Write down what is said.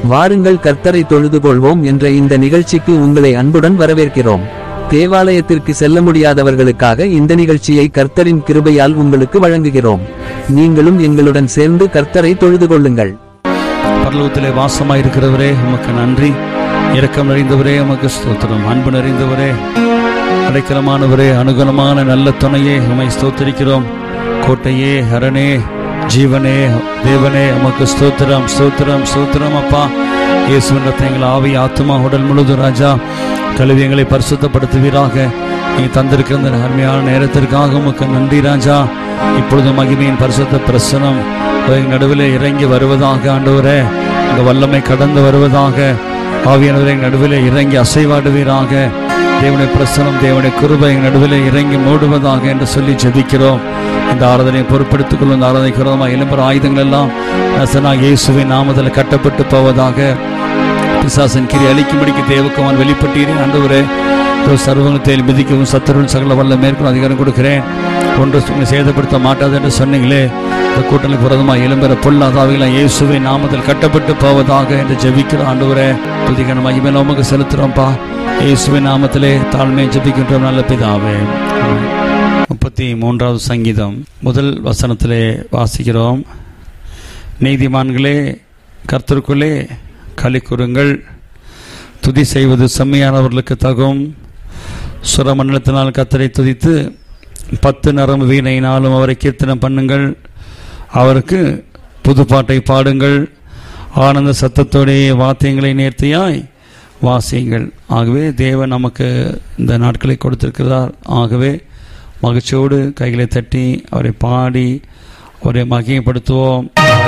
வாருங்கள் கர்த்தரை தொழுது கொள்வோம் என்ற இந்த நிகழ்ச்சிக்கு உங்களை அன்புடன் வரவேற்கிறோம் தேவாலயத்திற்கு செல்ல முடியாதவர்களுக்காக இந்த நிகழ்ச்சியை கர்த்தரின் கிருபையால் உங்களுக்கு வழங்குகிறோம் நீங்களும் எங்களுடன் சேர்ந்து கர்த்தரை தொழுது கொள்ளுங்கள் பரலோகத்திலே வாசமாயிருக்கிறவரே உமக்கு நன்றி இரக்கம் நிறைந்தவரே உமக்கு ஸ்தோத்திரம் அன்பு நிறைந்தவரே அடைக்கலமானவரே அனுகூலமான நல்ல துணையே உமை ஸ்தோத்திரிக்கிறோம் கோட்டையே ஹரணே ஜீவனே தேவனே உமக்கு ஸ்தோத்திரம் ஸ்தோத்திரம் ஸ்தோத்திரம் அப்பா இயேசுவின் ரத்தம் எங்கள் ஆவி ஆத்மா உடல் முழுதும் ராஜா கழுவி எங்களை பரிசுத்தப்படுத்துவீராக நீ தந்திருக்கிற இந்த அருமையான நேரத்திற்காக உமக்கு நன்றி ராஜா இப்பொழுது மகிமையின் பரிசுத்த பிரசனம் எங்கள் நடுவில் இறங்கி வருவதாக ஆண்டவரே இந்த வல்லமை கடந்து வருவதாக ஆவியானவரை எங்கள் நடுவில் இறங்கி அசைவாடுவீராக தேவனுடைய பிரசனம் தேவனுடைய கிருபை எங்கள் நடுவில் இறங்கி மூடுவதாக என்று சொல்லி ஜெபிக்கிறோம் இந்த ஆராதனையை பொறுப்படுத்திக் கொள்ளும் இந்த ஆராதனைக்கிறோமா இளம்பர ஆயுதங்கள் எல்லாம் நசனாக இயேசுவின் நாமத்தில் கட்டப்பட்டு போவதாக பிசாசன் கிரி அழிக்கும்படிக்கு தேவக்குமான் வெளிப்பட்டீரே ஆண்டவரே இதோ சர்வங்கத்தை மிதிக்கவும் சத்துருவின் சகல வல்ல மேற்கொள்ள அதிகாரம் கொடுக்கிறேன் ஒன்று உங்களை சேதப்படுத்த மாட்டாது என்று சொன்னீங்களே இந்த கூட்டணிக்கு புரதமாக இளம்பெற பொல்லாதாவிகளை இயேசுவை நாமத்தில் கட்டப்பட்டு போவதாக என்று ஜெபிக்கிறோம் ஆண்டவரே புதிகன மகிமையில உமக்கு செலுத்துறோம்ப்பா இயேசுவின் நாமத்திலே தாழ்மையை ஜெபிக்கின்றோம் நல்ல பிதாவே ஆமென். முப்பத்தி மூன்றாவது சங்கீதம் முதல் வசனத்திலே வாசிக்கிறோம் நீதிமான்களே கர்த்தருக்குள்ளே களி கூறுங்கள் துதி செய்வது செம்மையானவர்களுக்கு தகும் சுரமண்டலத்தினால் கத்தரை துதித்து பத்து நரம்பு வீணையினாலும் அவரை கீர்த்தனம் பண்ணுங்கள் அவருக்கு புதுப்பாட்டை பாடுங்கள் ஆனந்த சத்தத்தோடைய வாத்தியங்களை நேர்த்தியாய் வாசியுங்கள் ஆகவே தேவன் நமக்கு இந்த நாட்களை கொடுத்திருக்கிறார் ஆகவே மகிழ்ச்சியோடு கைகளை தட்டி அவரை பாடி அவரை மகிமைப்படுத்துவோம்